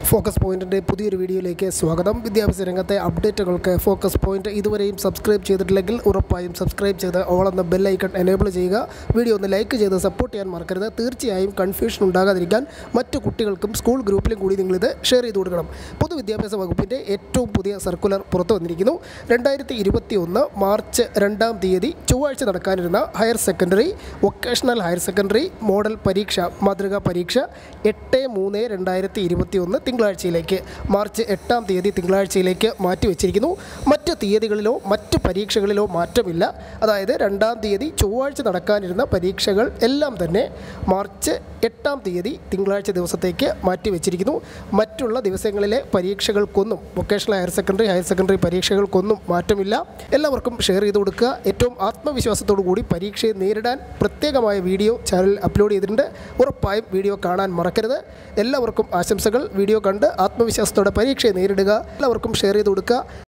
focus പോയിന്റിൻ്റെ പുതിയൊരു വീഡിയോയിലേക്ക് സ്വാഗതം വിദ്യാഭ്യാസ രംഗത്തെ അപ്ഡേറ്റുകൾക്ക് ഫോക്കസ് പോയിന്റ് ഇതുവരെയും സബ്സ്ക്രൈബ് ചെയ്തിട്ടില്ലെങ്കിൽ ഉറപ്പായും സബ്സ്ക്രൈബ് ചെയ്ത് ഓൾ എന്ന ബെല്ലൈക്കൺ എനേബിൾ ചെയ്യുക വീഡിയോ ഒന്ന് ലൈക്ക് ചെയ്ത് സപ്പോർട്ട് ചെയ്യാൻ മറക്കരുത് തീർച്ചയായും കൺഫ്യൂഷൻ ഉണ്ടാകാതിരിക്കാൻ മറ്റു കുട്ടികൾക്കും സ്കൂൾ ഗ്രൂപ്പിലും കൂടി നിങ്ങളിത് ഷെയർ ചെയ്ത് കൊടുക്കണം പൊതുവിദ്യാഭ്യാസ വകുപ്പിൻ്റെ ഏറ്റവും പുതിയ സർക്കുലർ പുറത്തു വന്നിരിക്കുന്നു രണ്ടായിരത്തി ഇരുപത്തി ഒന്ന് മാർച്ച് രണ്ടാം തീയതി ചൊവ്വാഴ്ച നടക്കാനിരുന്ന higher secondary vocational higher secondary model പരീക്ഷ മാതൃകാ പരീക്ഷ എട്ട് മൂന്ന് രണ്ടായിരത്തി ഇരുപത്തി ഒന്ന് തിങ്കളാഴ്ചയിലേക്ക് മാർച്ച് എട്ടാം തീയതി തിങ്കളാഴ്ചയിലേക്ക് മാറ്റിവെച്ചിരിക്കുന്നു മറ്റ് തീയതികളിലോ മറ്റ് പരീക്ഷകളിലോ മാറ്റമില്ല അതായത് രണ്ടാം തീയതി ചൊവ്വാഴ്ച നടക്കാനിരുന്ന പരീക്ഷകൾ എല്ലാം തന്നെ മാർച്ച് എട്ടാം തീയതി തിങ്കളാഴ്ച ദിവസത്തേക്ക് മാറ്റിവെച്ചിരിക്കുന്നു മറ്റുള്ള ദിവസങ്ങളിലെ പരീക്ഷകൾക്കൊന്നും vocational higher secondary higher secondary പരീക്ഷകൾക്കൊന്നും മാറ്റമില്ല എല്ലാവർക്കും ഷെയർ ചെയ്ത് കൊടുക്കുക ഏറ്റവും ആത്മവിശ്വാസത്തോടു കൂടി പരീക്ഷയെ നേരിടാൻ പ്രത്യേകമായ വീഡിയോ ചാനലിൽ അപ്ലോഡ് ചെയ്തിട്ടുണ്ട് ഉറപ്പായും വീഡിയോ കാണാൻ മറക്കരുത് എല്ലാവർക്കും ആശംസകൾ വീഡിയോ കണ്ട് ആത്മവിശ്വാസത്തോടെ പരീക്ഷയെ നേരിടുക എല്ലാവർക്കും ഷെയർ ചെയ്ത് കൊടുക്കുക